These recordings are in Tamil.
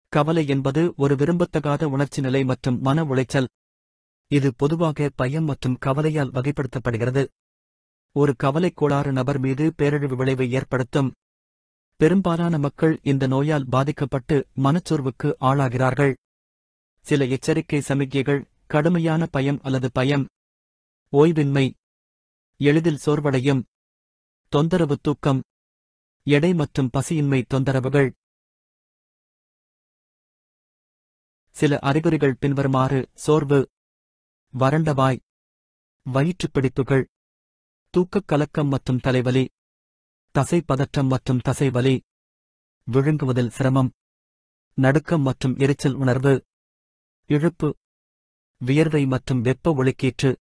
கவலை என்பது ஒரு விரும்பத்தகாத உணர்ச்சி நிலை மற்றும் மன உளைச்சல் இது பொதுவாக பயம் மற்றும் கவலையால் வகைப்படுத்தப்படுகிறது ஒரு கவலை கோளாறு நபர் மீது பேரழிவு விளைவை ஏற்படுத்தும் பெரும்பாலான மக்கள் இந்த நோயால் பாதிக்கப்பட்டு மனச்சோர்வுக்கு ஆளாகிறார்கள் சில எச்சரிக்கை சமிக்ஞைகள் கடுமையான பயம் அல்லது பயம் ஓய்வின்மை எளிதில் சோர்வடையும் தொந்தரவு தூக்கம் எடை மற்றும் பசியின்மை தொந்தரவுகள் சில அறிகுறிகள் பின்வருமாறு சோர்வு வறண்ட வாய் வயிற்றுப் பிடிப்புகள் தூக்கக் கலக்கம் மற்றும் தலைவலி தசை பதற்றம் மற்றும் தசைவலி விழுங்குவதில் சிரமம் நடுக்கம் மற்றும் எரிச்சல் உணர்வு இழுப்பு வியர்வை மற்றும் வெப்ப ஒளிக்கீற்று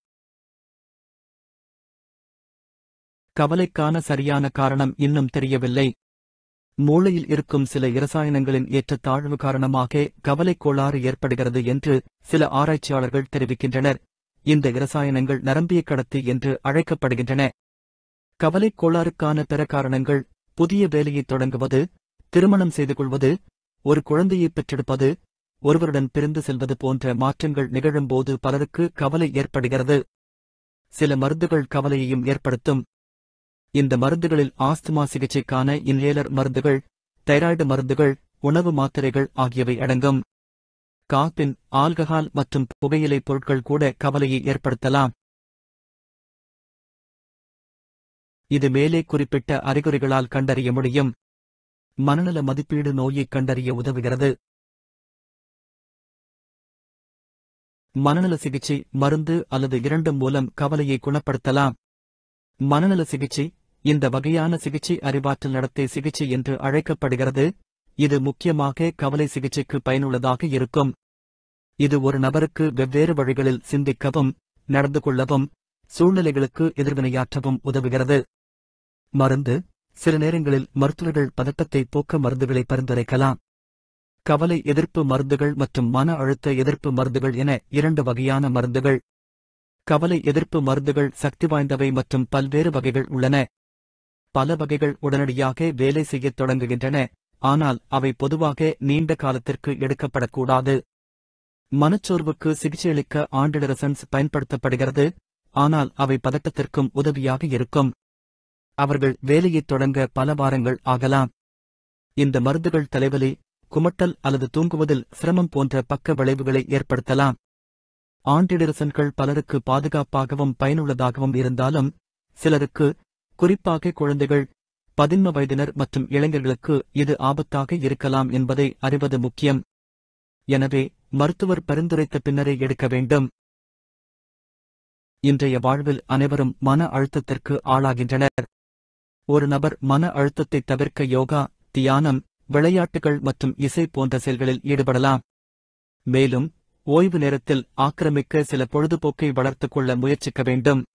கவலைக்கான சரியான காரணம் இன்னும் தெரியவில்லை மூளையில் இருக்கும் சில இரசாயனங்களின் ஏற்றத்தாழ்வு காரணமாக கவலை கோளாறு ஏற்படுகிறது என்று சில ஆராய்ச்சியாளர்கள் தெரிவிக்கின்றனர் இந்த இரசாயனங்கள் நரம்பிய கடத்தி என்று அழைக்கப்படுகின்றன கவலை கோளாறுக்கான பிற காரணங்கள் புதிய வேலையைத் தொடங்குவது திருமணம் செய்து கொள்வது ஒரு குழந்தையை பெற்றெடுப்பது ஒருவருடன் பிரிந்து செல்வது போன்ற மாற்றங்கள் நிகழும்போது பலருக்கு கவலை ஏற்படுகிறது சில மருந்துகள் கவலையையும் ஏற்படுத்தும் இந்த மருந்துகளில் ஆஸ்துமா சிகிச்சைக்கான இன்ஹேலர் மருந்துகள் தைராய்டு மருந்துகள் உணவு மாத்திரைகள் ஆகியவை அடங்கும் காப்பின் ஆல்கஹால் மற்றும் புகையிலை பொருட்கள் கூட கவலையை ஏற்படுத்தலாம் இது மேலே குறிப்பிட்ட அறிகுறிகளால் கண்டறிய முடியும் மனநல மதிப்பீடு நோயை கண்டறிய உதவுகிறது மனநல சிகிச்சை மருந்து அல்லது இரண்டும் மூலம் கவலையை குணப்படுத்தலாம் மனநல சிகிச்சை இந்த வகையான சிகிச்சை அறிவாற்றல் நடத்தை சிகிச்சை என்று அழைக்கப்படுகிறது இது முக்கியமாக கவலை சிகிச்சைக்கு பயனுள்ளதாக இருக்கும் இது ஒரு நபருக்கு வெவ்வேறு வழிகளில் சிந்திக்கவும் நடந்து கொள்ளவும் சூழ்நிலைகளுக்கு எதிர்வினையாற்றவும் உதவுகிறது மருந்து சில நேரங்களில் மருத்துவர்கள் பதட்டத்தை போக்க மருந்துகளை பரிந்துரைக்கலாம் கவலை எதிர்ப்பு மருந்துகள் மற்றும் மன அழுத்த எதிர்ப்பு மருந்துகள் என இரண்டு வகையான மருந்துகள் கவலை எதிர்ப்பு மருந்துகள் சக்தி வாய்ந்தவை மற்றும் பல்வேறு வகைகள் உள்ளன பல வகைகள் உடனடியாக வேலை செய்யத் தொடங்குகின்றன ஆனால் அவை பொதுவாக நீண்ட காலத்திற்கு எடுக்கப்படக்கூடாது மனச்சோர்வுக்கு சிகிச்சையளிக்க ஆண்டிடரசன்ஸ் பயன்படுத்தப்படுகிறது ஆனால் அவை பதட்டத்திற்கும் உதவியாக இருக்கும் அவர்கள் வேலையைத் தொடங்க பல வாரங்கள் ஆகலாம் இந்த மருந்துகள் தலைவலி குமட்டல் அல்லது தூங்குவதில் சிரமம் போன்ற பக்க விளைவுகளை ஏற்படுத்தலாம் ஆன்டிடிரசன்கள் பலருக்கு பாதுகாப்பாகவும் பயனுள்ளதாகவும் இருந்தாலும் சிலருக்கு குறிப்பாக குழந்தைகள் பதின்ம வயதினர் மற்றும் இளைஞர்களுக்கு இது ஆபத்தாக இருக்கலாம் என்பதை அறிவது முக்கியம் எனவே மருத்துவர் பரிந்துரைத்த பின்னரே எடுக்க வேண்டும் இன்றைய வாழ்வில் அனைவரும் மன அழுத்தத்திற்கு ஆளாகின்றனர் ஒரு நபர் மன அழுத்தத்தை தவிர்க்க யோகா தியானம் விளையாட்டுகள் மற்றும் இசை போன்ற செயல்களில் ஈடுபடலாம் மேலும் ஓய்வு நேரத்தில் ஆக்கிரமிக்க சில பொழுதுபோக்கை வளர்த்துக் கொள்ள முயற்சிக்க வேண்டும்